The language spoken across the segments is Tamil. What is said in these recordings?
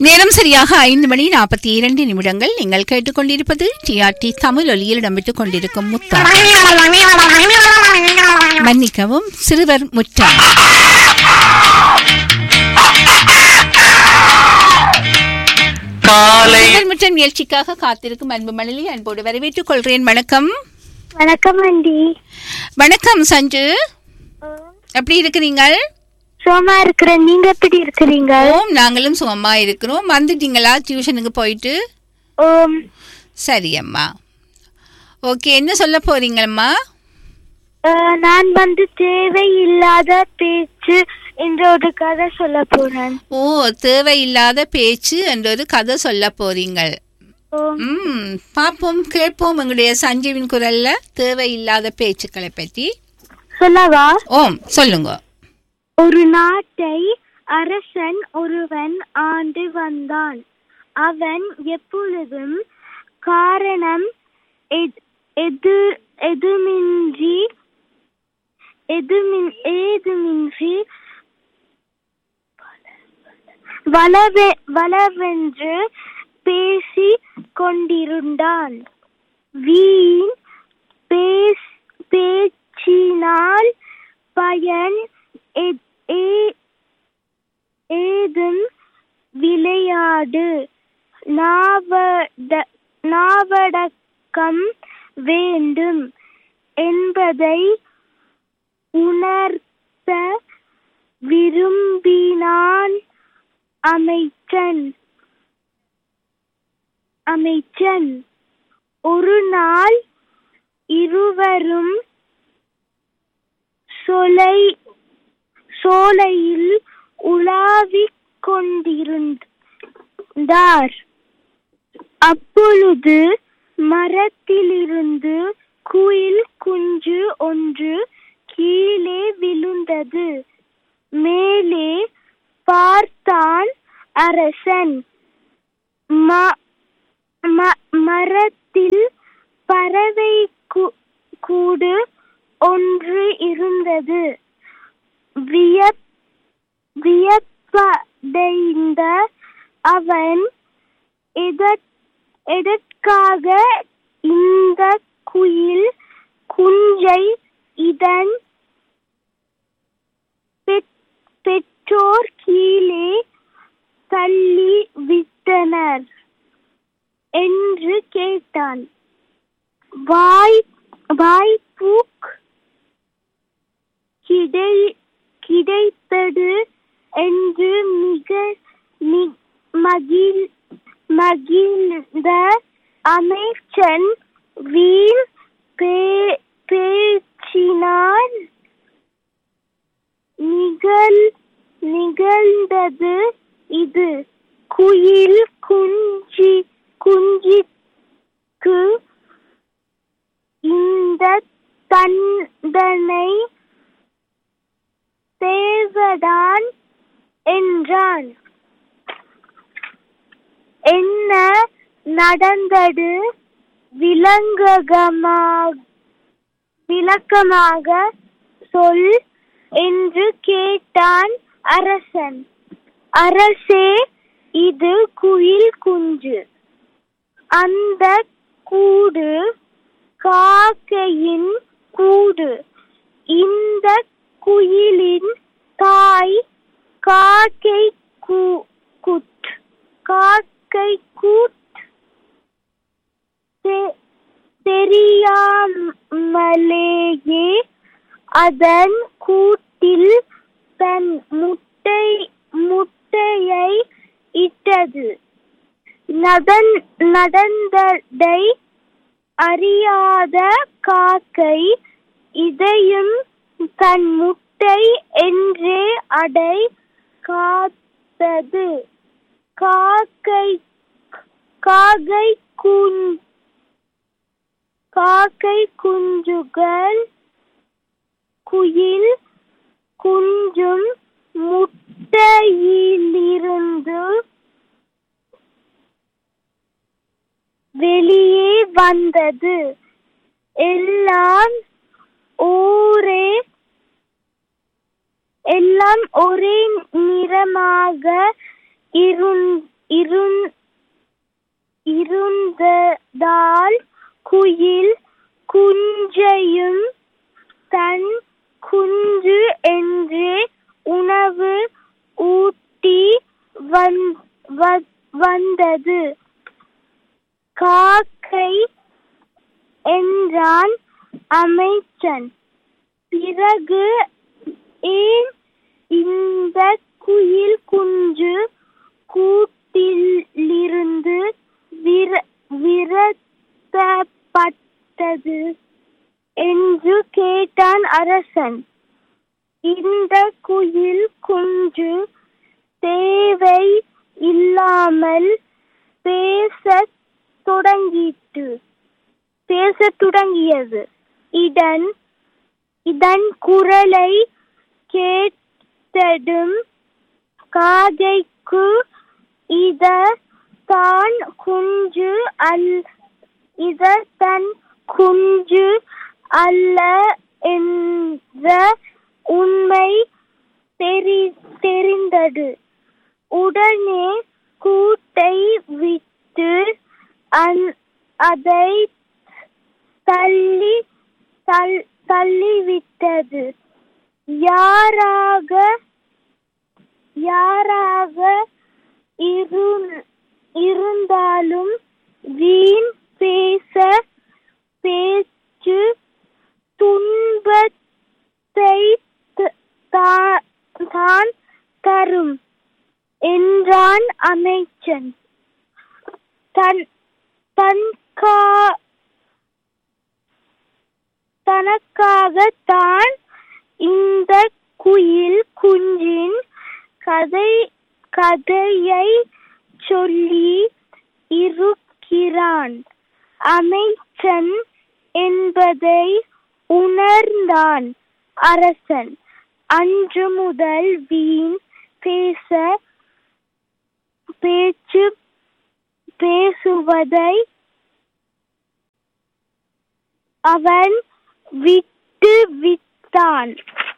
நேரம் சரியாக ஐந்து மணி நாற்பத்தி இரண்டு நிமிடங்கள் நீங்கள் கேட்டுக்கொண்டிருப்பது டிஆர்டி தமிழ் ஒலியில் இடம்பெற்றுக் கொண்டிருக்கும் முத்தம் மன்னிக்கவும் சிறுவர் முற்றம் காலை சிறுவர் முற்றம் நிகழ்ச்சிக்காக காத்திருக்கும் அன்பு மணலி அன்போடு வரவேற்றுக் கொள்கிறேன் வணக்கம் வணக்கம் ஆண்டி வணக்கம் சஞ்சு எப்படி இருக்கிறீங்கள் சோமா இருக்கிறேன் நீங்க எப்படி இருக்கிறீங்க ஓம் நாங்களும் சுகமா இருக்கிறோம் வந்துட்டீங்களா டியூஷனுக்கு போயிட்டு ஓம் சரி அம்மா ஓகே என்ன சொல்ல போறீங்கம்மா அஹ், நான் வந்து தேவையில்லாத பேச்சு என்ற ஒரு கதை சொல்ல போறேன் ஓ தேவையில்லாத பேச்சு என்ற ஒரு கதை சொல்ல போறீங்கள் ஓம். ம் பார்ப்போம் கேட்போம் உங்களுடைய சஞ்சீவின் குரல்ல தேவையில்லாத பேச்சுக்களை பற்றி சொல்லவா ஓம் சொல்லுங்க ஒரு நாட்டை அரசன் ஒருவன் ஆண்டு வந்தான் அவன் எப்பொழுதும் காரணம் எத்- எதிர் எதுமின்றி எதுமின் ஏதுமின்றி வளவே வளவென்று பேசி கொண்டிருந்தான் வீண் பேஸ் பேச்சினால் பயன் எ- ஏ- ஏதும் விளையாடு நாவட நாவடக்கம் வேண்டும் என்பதை உணர்த்த விரும்பினான் அமைச்சன் அமைச்சன் ஒரு நாள் இருவரும் சொலை சோலையில் உலாவிக் கொண்டிருந்தார் அப்பொழுது மரத்திலிருந்து குயில் குஞ்சு ஒன்று கீழே விழுந்தது மேலே பார்த்தான் அரசன் ம- ம- மரத்தில் பறவை கூ- கூடு ஒன்று இருந்தது வியப் வியப்படைந்த அவன் எதற்- எதற்காக இந்த குயில் குஞ்சை இதன் பெற்- பெற்றோர் கீழே தள்ளி விட்டனர் என்று கேட்டான் வாய் வாய்ப்பூக் கிடை கிடைத்தது என்று மிக மி- மகிழ் மகிழ்ந்த அமைச்சன் வீண் பே- பேச்சினான் நிகழ் நிகழ்ந்தது இது குயில் குஞ்சி குஞ்சிக்கு இந்த தண்டனை தேவதான் என்றான் என்ன நடந்தது விளங்ககமாக விளக்கமாக சொல் என்று கேட்டான் அரசன் அரசே இது குயில் குஞ்சு அந்த கூடு காக்கையின் கூடு இந்த குயிலின் தாய் காக்கை கூ- குட் காக்கை கூட் தெ- தெரியாமலேயே அதன் கூட்டில் தன் முட்டை முட்டையை இட்டது நடந் நடந்ததை அறியாத காக்கை இதையும் தன் முட்டை என்றே அடை காத்தது காக்கை காக்கை குஞ் காக்கை குஞ்சுகள் குயில் குஞ்சும் முட்டையிலிருந்து வெளியே வந்தது எல்லாம் ஒரே எல்லாம் ஒரே நிறமாக இருந்- இருந் இருந்ததால் குயில் குஞ்சையும் தன் குஞ்சு என்று உணவு ஊட்டி வந் வ- வந்தது காக்கை என்றான் அமைச்சன் பிறகு ஏன் இந்த குயில் குஞ்சு கூட்டிலிருந்து விர விரட்டப்பட்டது என்று கேட்டான் அரசன் இந்த குயில் குஞ்சு தேவை இல்லாமல் பேசத் தொடங்கிட்டு பேசத் தொடங்கியது இதன் இதன் குரலை கேட்டதும் காதைக்கு இத தான் குஞ்சு அல் இத தன் குஞ்சு அல்ல என்ற உண்மை தெரி தெரிந்தது உடனே கூட்டை விட்டு அந்- அதை தள்ளி தள்- தள்ளிவிட்டது யாராக யாராக இரு- இருந்தாலும் வீண் பேச பேச்சு துன்பத்தை த- தா- தான் தரும் என்றான் அமைச்சன் தன் தன் கா தனக்காகத்தான் இந்த குயில் குஞ்சின் கதை கதையை சொல்லி இருக்கிறான் அமைச்சன் என்பதை உணர்ந்தான் அரசன் அன்று முதல் வீண் பேச பேச்சு பேசுவதை அவன் விட்டு விட்டான்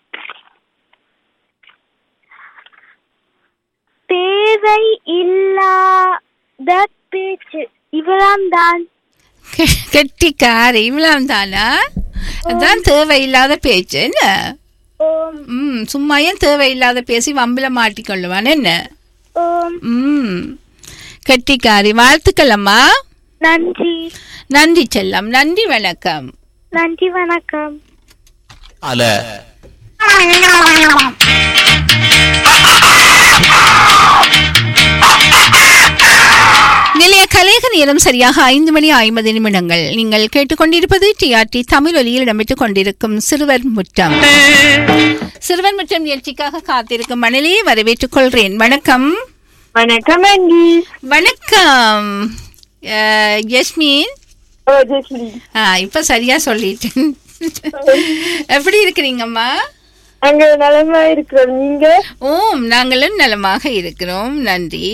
தேவை இல்லாத பேச்சு இவளாம் தான் கெ- கெட்டிக்காரி இவ்வளவு தானா அதான் தேவையில்லாத பேச்சு என்ன ஓம் ம் சும்மா ஏன் தேவையில்லாத பேசி வம்பில மாட்டிக்கொள்ளுவான் என்ன ஓம் ம் கெட்டிக்காரி வாழ்த்துக்கள் அம்மா நன்றி நன்றி செல்லம் நன்றி வணக்கம் நன்றி வணக்கம் அல நிலைய கலேக நேரம் சரியாக ஐந்து மணி ஐம்பது நிமிடங்கள் நீங்கள் கேட்டுக்கொண்டிருப்பது டிஆர்டி தமிழ் ஒலியில் இடம்பெற்றுக் கொண்டிருக்கும் சிறுவர் முற்றம் சிறுவர் முற்றம் நிகழ்ச்சிக்காக காத்திருக்கும் மணலியை வரவேற்றுக் கொள்கிறேன் வணக்கம் வணக்கம் ஆண்டி வணக்கம் அஹ், யஸ்மின் ஓ ஜெஸ்லி ஆ இப்ப சரியா சொல்லிட்டேன் எப்படி இருக்கிறீங்கம்மா அங்க நலமா இருக்கிறோம் நீங்க ஓம் நாங்களும் நலமாக இருக்கிறோம் நன்றி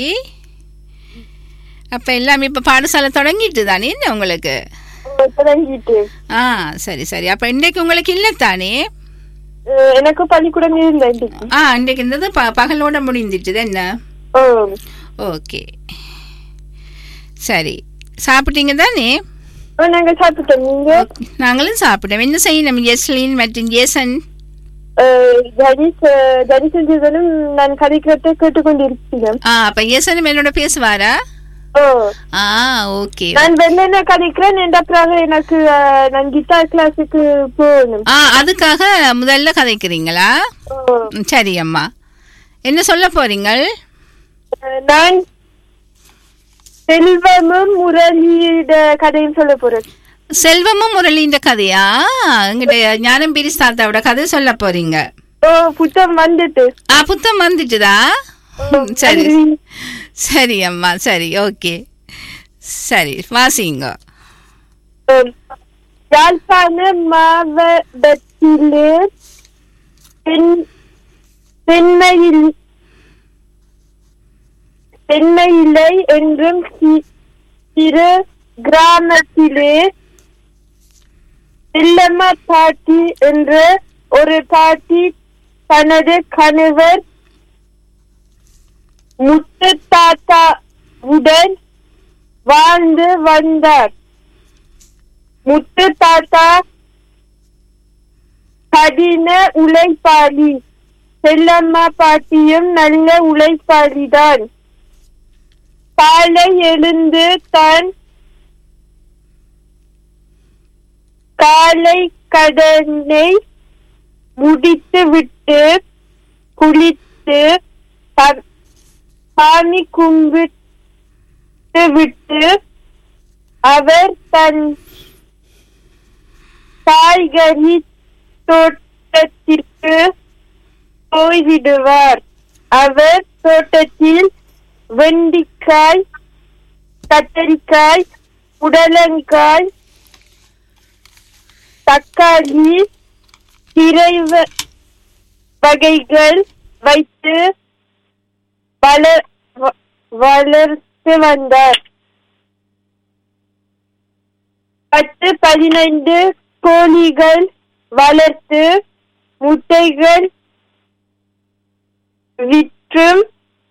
அப்ப எல்லாம் இப்ப பாடசாலை தொடங்கிட்டு தானே என்ன உங்களுக்கு ஓ, தொடங்கிட்டு ஆ சரி சரி அப்ப இன்றைக்கு உங்களுக்கு இல்ல தானே அஹ், எனக்கு பள்ளிக்கூடம் இருந்த இன்னைக்கு ஆ இன்றைக்கு இருந்தது ப பகலோட முடிஞ்சிட்டுது என்ன ஓ ஓகே சரி சாப்பிட்டீங்க தானே ஓ, நாங்க சாப்பிட்டோம் நீங்க நாங்களும் சாப்பிட்டோம் என்ன செய்யணும் எஸ்லின் மற்றும் ஜேசன் அஹ், ஜரிஸ் அஹ், ஜரிஸ் செஞ்சதும் நான் கதைக்கிறத கேட்டுக்கொண்டிருக்கிறேன் ஆ அப்ப ஏசனும் என்னோட பேசுவாரா ஓ ஆ ஓகே நான் வெள்ளன கதைக்கிறேன் என்றாக எனக்கு அஹ், நான் கிட்டார் கிளாஸுக்கு போகணும் ஆ அதுக்காக முதல்ல கதைக்கிறீங்களா ஓ, ம், சரி அம்மா என்ன சொல்ல போறீங்கள் அஹ், நான் செல்வமும் முரளியிட கதையும் சொல்ல போறேன் செல்வமும் முரளின்ற கதையா எங்கிட்ட ஞானம் பிரிஸ் தாத்தாவோட கதை சொல்ல போறீங்க ஓ புத்தம் வந்துட்டு ஆ புத்தம் வந்துட்டுதா ம், சரி சரி அம்மா சரி ஓகே சரி வாசிங்க Um, யாழ்ப்பாண மாவட்டத்திலே பெண் பெண்மையில் பெண்மையிலை என்றும் சி- சிறு கிராமத்திலே செல்லம்மா பாட்டி என்ற ஒரு பாட்டி தனது கணவர் முத்து தாத்தா இழந்து வந்தார் முத்து தாத்தா கடின உழைப்பாளி செல்லம்மா பாட்டியும் நல்ல உழைப்பாளிதான் காலை எழுந்து தான் காலை கடனை முடித்து விட்டு குளித்து ச- சாமி கும்பிட்டு விட்டு அவர் தன் காய்கறி தோட்டத்திற்கு போய்விடுவார் அவர் தோட்டத்தில் வெண்டிக்காய் கத்தரிக்காய் புடலங்காய் தக்காளி கீரை வ- வகைகள் வைத்து வளர் வ- வளர்த்து வந்தார் பத்து பதினைந்து கோழிகள் வளர்த்து முட்டைகள் விற்றும்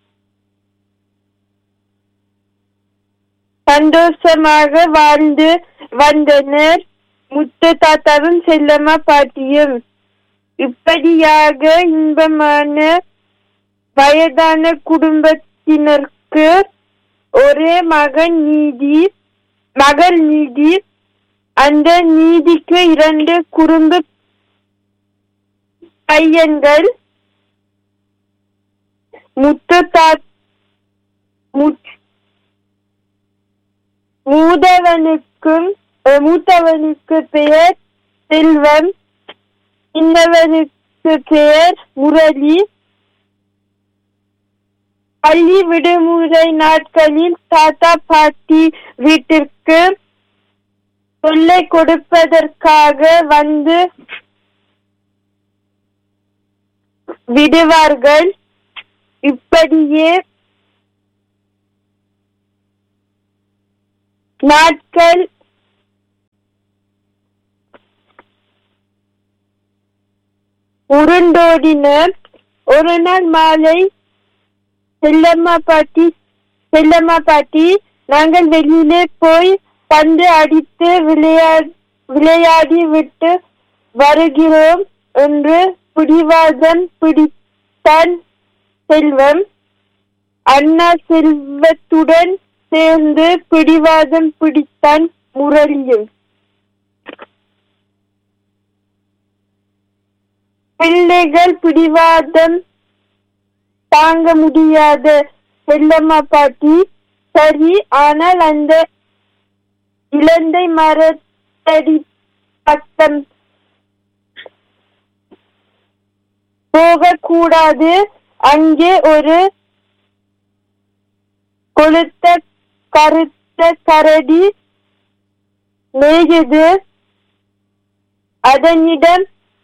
சந்தோஷமாக வாழ்ந்து வந்தனர் முத்து தாத்தாவும் செல்லம்மா பாட்டியும் இப்படியாக இன்பமான வயதான குடும்பத்தினருக்கு ஒரே மகன் நீதி மகள் நீதி அந்த நீதிக்கு இரண்டு குடும்ப பையன்கள் முத்து தா முத்- மூதவனுக்கும் அஹ், மூத்தவனுக்கு பெயர் செல்வம் சின்னவனுக்கு பெயர் முரளி பள்ளி விடுமுறை நாட்களில் தாத்தா பாட்டி வீட்டிற்கு தொல்லை கொடுப்பதற்காக வந்து விடுவார்கள் இப்படியே நாட்கள் உருண்டோடின ஒரு நாள் மாலை செல்லம்மா பாட்டி செல்லம்மா பாட்டி நாங்கள் வெளியிலே போய் பந்து அடித்து விளையா விளையாடி விட்டு வருகிறோம் என்று பிடிவாதம் பிடித்தான் செல்வம் அண்ணா செல்வத்துடன் சேர்ந்து பிடிவாதம் பிடித்தான் முரளியும் பிள்ளைகள் பிடிவாதம் தாங்க முடியாத செல்லம்மா பாட்டி சரி ஆனால் அந்த இலந்தை மரத்தடி பக்கம் போகக்கூடாது அங்கே ஒரு கொளுத்த கருத்த கரடி மேய்கிறது அதனிடம்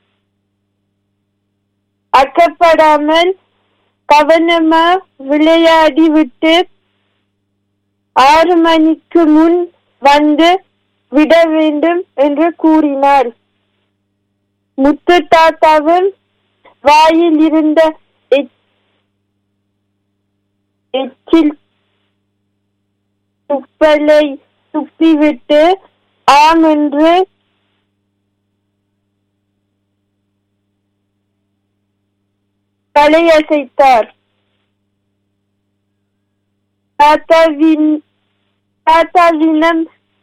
அக்கப்படாமல் கவனமா விளையாடி விட்டு ஆறு மணிக்கு முன் வந்து விட வேண்டும் என்று கூறினார் முத்து தாத்தாவும் வாயில் இருந்த எச்- எச்சில் துப்பலை துப்பிவிட்டு ஆம் என்று தலையசைத்தார் தாத்தாவின் தாத்தாவினம்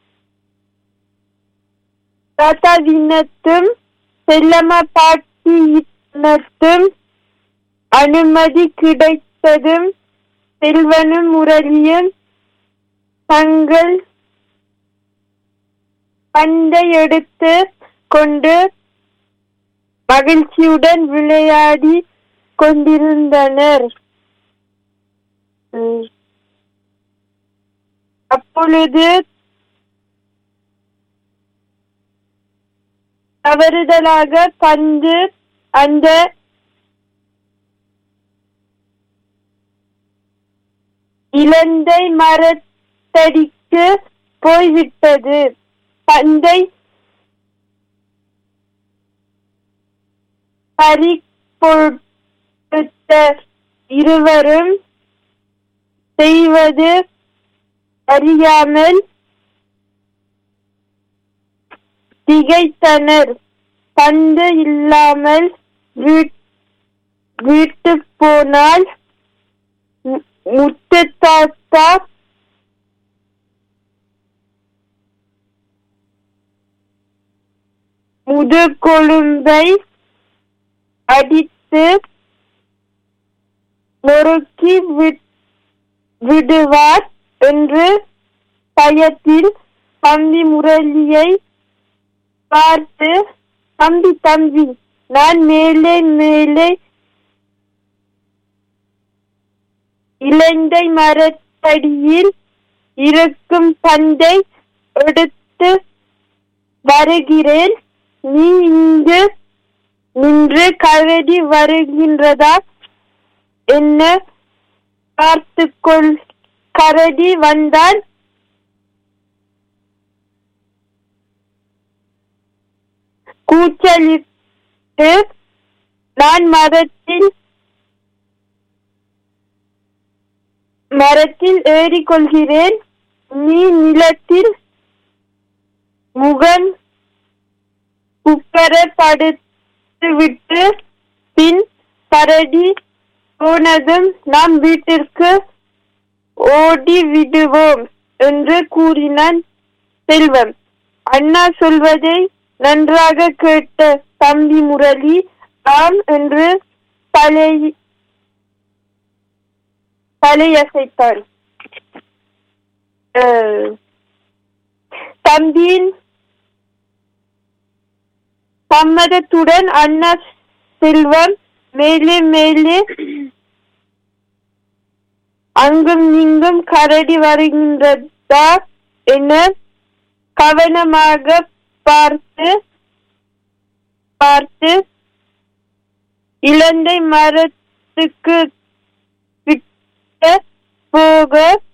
தாத்தாவினத்தும் செல்லம்மா பாட்டியினத்தும் அனுமதி கிடைத்ததும் செல்வனும் முரளியும் தங்கள் பந்தை எடுத்து கொண்டு மகிழ்ச்சியுடன் விளையாடி கொண்டிருந்தனர் உம். அப்பொழுது தவறுதலாக பந்து அந்த இலந்தை மரத்தடிக்கு போய்விட்டது பந்தை பறி கொடுத்த இருவரும் செய்வது அறியாமல் திகைத்தனர் பந்து இல்லாமல் வீட்- வீட்டு போனால் மு- முத்துத்தாத்தா முதுகொழும்பை அடித்து நொறுக்கி விட்- விடுவார் என்று பயத்தில் தம்பி முரளியை பார்த்து தம்பி தம்பி நான் மேலே மேலே இலந்தை மரத்தடியில் இருக்கும் பந்தை எடுத்து வருகிறேன் நீ இங்கு நின்று கரடி வருகின்றதா என்ன பார்த்துக்கொள் கரடி வந்தால் கூச்சலிட்டு நான் மரத்தில் மரத்தில் ஏறிக்கொள்கிறேன் நீ நிலத்தில் முகன் குப்பர படுத்துவிட்டு பின் கரடி போனதும் நாம் வீட்டிற்கு ஓடி விடுவோம் என்று கூறினான் செல்வம் அண்ணா சொல்வதை நன்றாக கேட்ட தம்பி முரளி ஆம் என்று தலை தலையசைத்தான் அஹ், தம்பியின் சம்மதத்துடன் அண்ணா செல்வம் மேலே மேலே அங்கும் இங்கும் கரடி வருகின்றதா என கவனமாக பார்த்து பார்த்து இலந்தை மரத்துக்கு கிட்ட போக